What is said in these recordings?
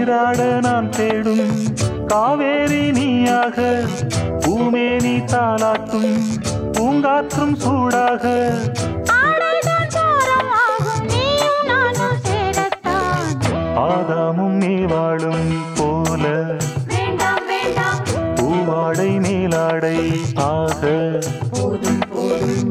நீராட நான் தேடும் காவேரி நீயாக பூமேனி தாளாட்டும் பூங்காற்றும் சூடாக ஆடைதான் பாரமாகும் நீயும் நானும் சேரத்தான் ஆதாமும் நீவாளும் போல வேண்டாம் வேண்டாம் பூவாடை மேலாடை ஆக போதும் போதும்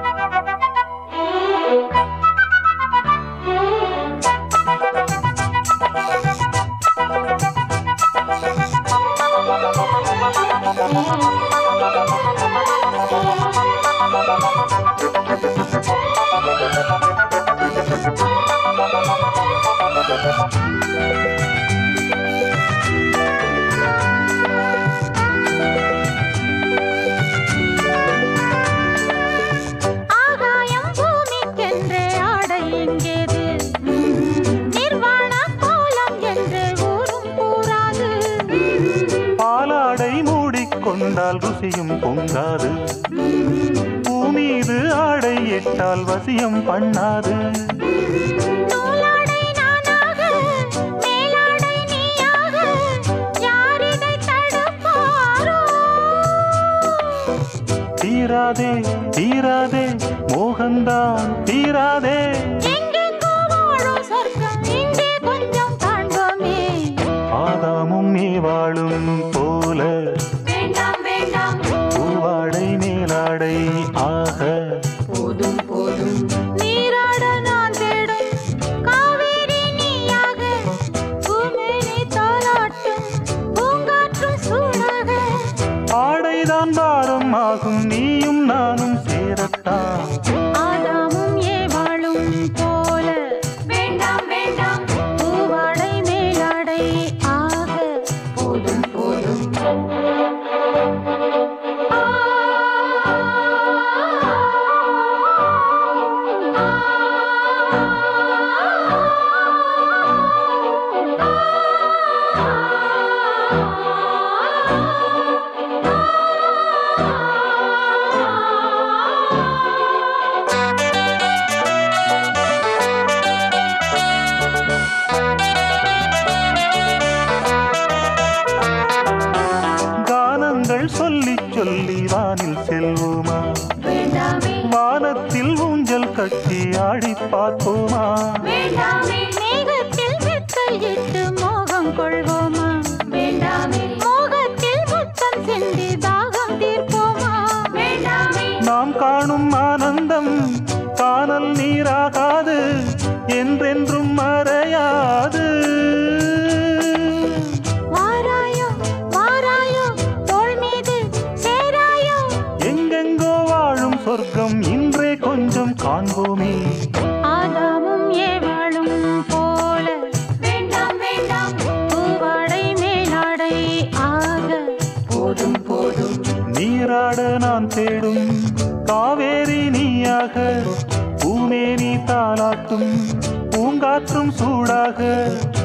ஆகாயம் பூமிக்கென்றே ஆடை எங்கேது நிர்வாண கோலம் என்று ஊரும் கூறாது பாலாடை மூடிக்கொண்டால் ருசியும் பொங்காது பூமீது ஆடை இட்டால் வசியம் பண்ணாது நூலாடை நானாக மேலாடை நீயாக யாரிடை தடுப்பாரோ தீராதே தீராதே மோகந்தான் தீராதே எங்கெங்கோ வாழும் சொர்க்கம் இங்கே கொஞ்சம் காண்போமே ஆதாமும் மேவாளும் போல வேண்டாம் வேண்டாம் பூவாடை மேலாடை ஆக போதும் போதும் நீராட நான் தேடும் காவேரி நீயாக பூமேனி தாளாட்டும் பூங்காற்றும் சூடாக ஆடைதான் பாரம் ஆகும் நீயும் நானும் சேரத்தான் ஆதாமும் ஏவாளும் போல வேண்டாம் வேண்டாம் பூவாடை மேலாடை ஆக போதும் போதும் கானங்கள் சொல்லி சொல்லி வானில் செல்வோமா வேண்டாமே வானத்தில் ஊஞ்சல் கட்டி ஆடி பார்ப்போமா வேண்டாமே மேகத்தில் மெத்தையிட்டு மோகம் கொள்வோமா வேண்டாமே மோகத்தில் முத்தம் சிந்தி தாகம் தீர்ப்போமா வேண்டாமே நாம் காணும் ஆனந்தம் காணல் நீராகாது என்றென்றும் மறையாது வாராயோ வாராயோ தோள் மீது சேராயோ எங்கெங்கோ வாழும் சொர்க்கம் இன்றே கொஞ்சம் காண்போமே ஆதாமும் ஏவாளும் போல வேண்டாம் வேண்டாம் பூவாடை மேலாடை ஆக போதும் போதும் நீராட நான் தேடும் காவேரி நீயாக பூமேனி தாளாட்டும் பூங்காற்றும் சூடாக